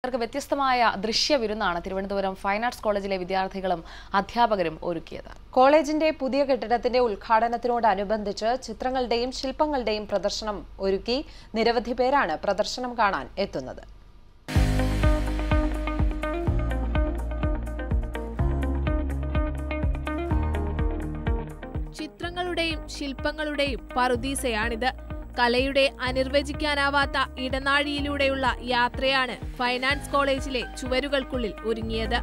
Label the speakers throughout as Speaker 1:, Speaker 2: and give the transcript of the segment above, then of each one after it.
Speaker 1: അവർക്ക് വ്യത്യസ്തമായ ദൃശ്യവിരുന്നാണ് Thiruvananthapuram fine arts കോളേജിലെ വിദ്യാർത്ഥികളും അധ്യാപകരും ഒരുക്കിയത്
Speaker 2: കോളേജിന്റെ പുതിയ കെട്ടിടത്തിന്റെ ഉദ്ഘാടനത്തിനോടനുബന്ധിച്ച് ചിത്രങ്ങളുടെയും ശില്പങ്ങളുടെയും പ്രദർശനം ഒരുക്കി നിരവധി പേരാണ് പ്രദർശനം കാണാൻ എത്തുന്നത്
Speaker 3: ചിത്രങ്ങളുടെയും ശില്പങ്ങളുടെയും പറുദീസയാണിത് കലയുടെ അനിർവചിക്കാനാവാത്ത ഇടനാഴിയിലൂടെയുള്ള യാത്രയാണ് ഫൈനാൻസ് കോളേജിലെ ചുവരുകൾക്കുള്ളിൽ ഒരുങ്ങിയത്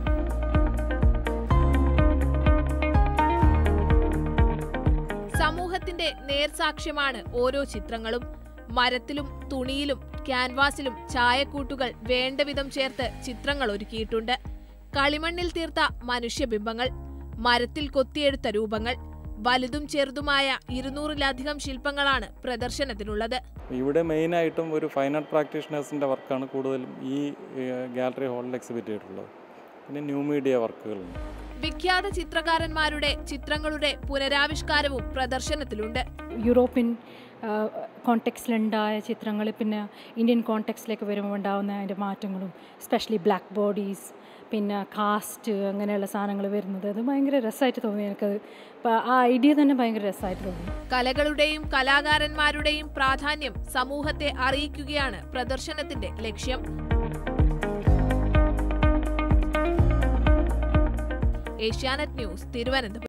Speaker 3: സമൂഹത്തിന്റെ നേർസാക്ഷ്യമാണ് ഓരോ ചിത്രങ്ങളും മരത്തിലും തുണിയിലും ക്യാൻവാസിലും ചായക്കൂട്ടുകൾ വേണ്ടവിധം ചേർത്ത് ചിത്രങ്ങൾ ഒരുക്കിയിട്ടുണ്ട് കളിമണ്ണിൽ തീർത്ത മനുഷ്യബിംബങ്ങൾ മരത്തിൽ കൊത്തിയെടുത്ത രൂപങ്ങൾ വലുതും ചെറുതുമായ ഇരുന്നൂറിലധികം ശില്പങ്ങളാണ് പ്രദർശനത്തിനുള്ളത്
Speaker 4: ഇവിടെ മെയിനായിട്ടും ഒരു ഫൈൻ ആർട്ട് പ്രാക്ടീഷണേഴ്സിൻ്റെ വർക്കാണ് കൂടുതലും ഈ ഗാലറി ഹാളിൽ എക്സിബിറ്റ് ചെയ്തിട്ടുള്ളത് പിന്നെ ന്യൂ മീഡിയ വർക്കുകളുണ്ട്
Speaker 3: വിഖ്യാത ചിത്രകാരന്മാരുടെ ചിത്രങ്ങളുടെ പുനരാവിഷ്കാരവും പ്രദർശനത്തിലുണ്ട്
Speaker 5: യൂറോപ്യൻ കോണ്ടെക്സ്റ്റിലുണ്ടായ ചിത്രങ്ങൾ പിന്നെ ഇന്ത്യൻ കോണ്ടെക്സ്റ്റിലേക്ക് വരുമ്പോൾ ഉണ്ടാകുന്ന അതിൻ്റെ മാറ്റങ്ങളും സ്പെഷ്യലി ബ്ലാക്ക് ബോഡീസ് പിന്നെ കാസ്റ്റ് അങ്ങനെയുള്ള സാധനങ്ങൾ വരുന്നത് അത് ഭയങ്കര രസമായിട്ട് തോന്നി എനിക്കത് അപ്പോൾ ആ ഐഡിയ തന്നെ ഭയങ്കര രസമായിട്ട് തോന്നി
Speaker 3: കലകളുടെയും കലാകാരന്മാരുടെയും പ്രാധാന്യം സമൂഹത്തെ അറിയിക്കുകയാണ് പ്രദർശനത്തിന്റെ ലക്ഷ്യം ഏഷ്യാനെറ്റ് ന്യൂസ് തിരുവനന്തപുരം